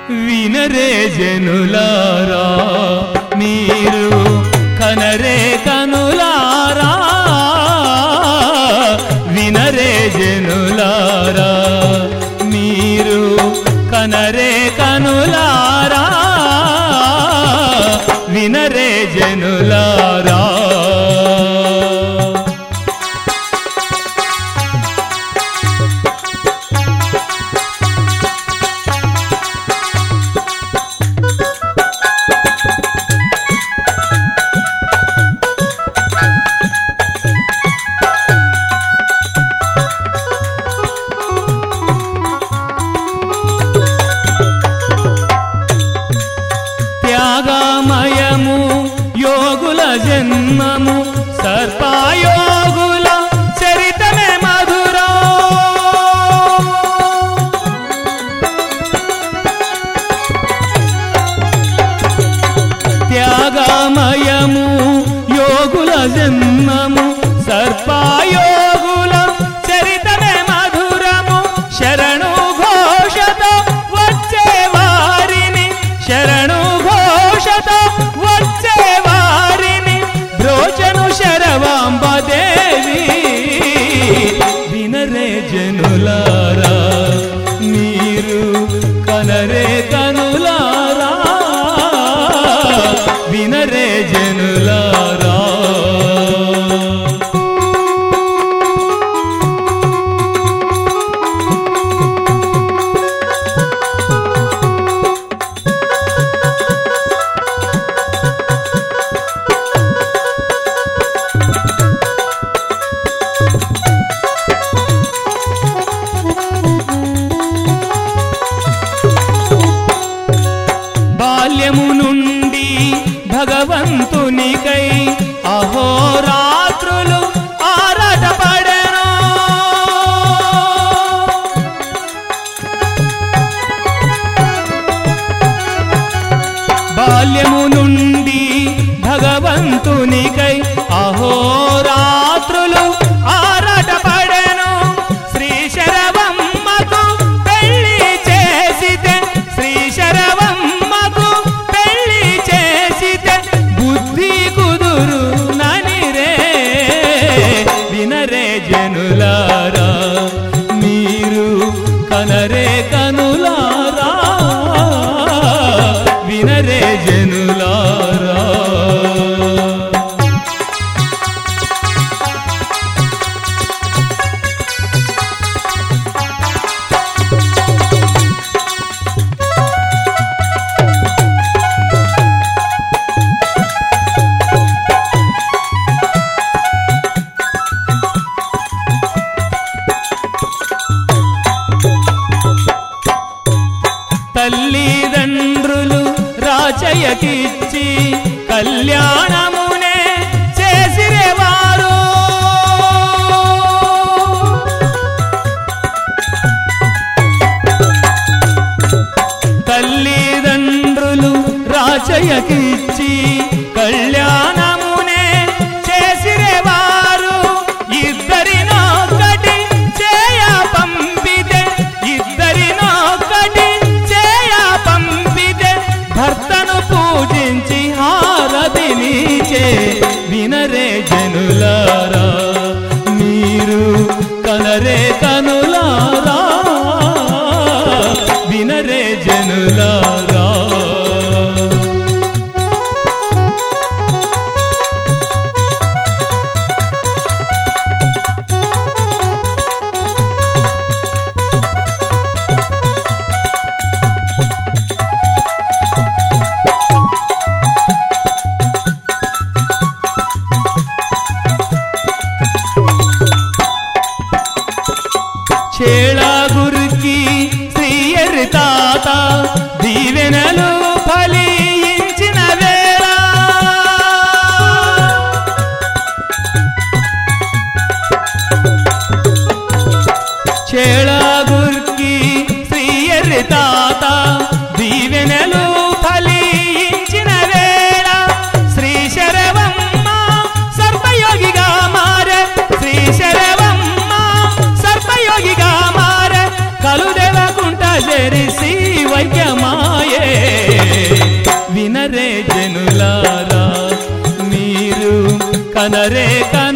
వినరే జనులారా మీరు కనరే కనులారా వినరే జనులారా మీరు కనరే కనులారా వినరే జనులారా త్యాగమయము యోగుల జన్మము సర్పయోగుల చరితమే మధురా త్యాగమయము యోగుల జన్మము సర్పయోగుల చరితమే మధురము శరణు ఘోషతో వచ్చే వారిని శరణు ఘోషతో వచ్చే వారిని బ్రోచను శరవాంబ దేవి వినరే జనులారా మీరు కనరే కనులారా వినరే జనులారా బాల్యము నుండి భగవంతునికై అహోరాత్రులు ఆరాటపడెను బాల్యము నుండి భగవంతునికై అహోరాత్రులు ఆరాటపడెను శ్రీ శరవమ్మకు పెళ్లి చేసితే శ్రీ శరవమ్మకు పెళ్లి చేసితే బుద్ధి కుదురు ననిరే వినరే జనులారా మీరు కనరే కనులారా వినరే జనులారా తల్లిదండ్రులు రాచయ్యకిచ్చి కళ్యాణమునే చేసిరేవారు తల్లిదండ్రులు రాచయ్యకిచ్చి కళ్యాణమునే చేసిరేవారు ఇద్దరినొక్కటి చేయ పంపితే ఇద్దరినొక్కటి చేయ పంపితే భర్తను పూజించి హారతినిచే వినరే జనులారా మీరు కనరే కనులారా వినరే జనులారా చేళాగురికి శ్రీయరి తాత దీవెనలు ఫలించిన వేళ చేళాగురికి శ్రీయరి తాత దీవెనలు ఫలించిన వేళ శ్రీ శరవమ్మ సర్వయోగిగా మారే శ్రీ శరవమ్మ సర్వయోగిగా మారే కలుదెవకుంట జరిసి వైద్యమాయ కనరే కనరే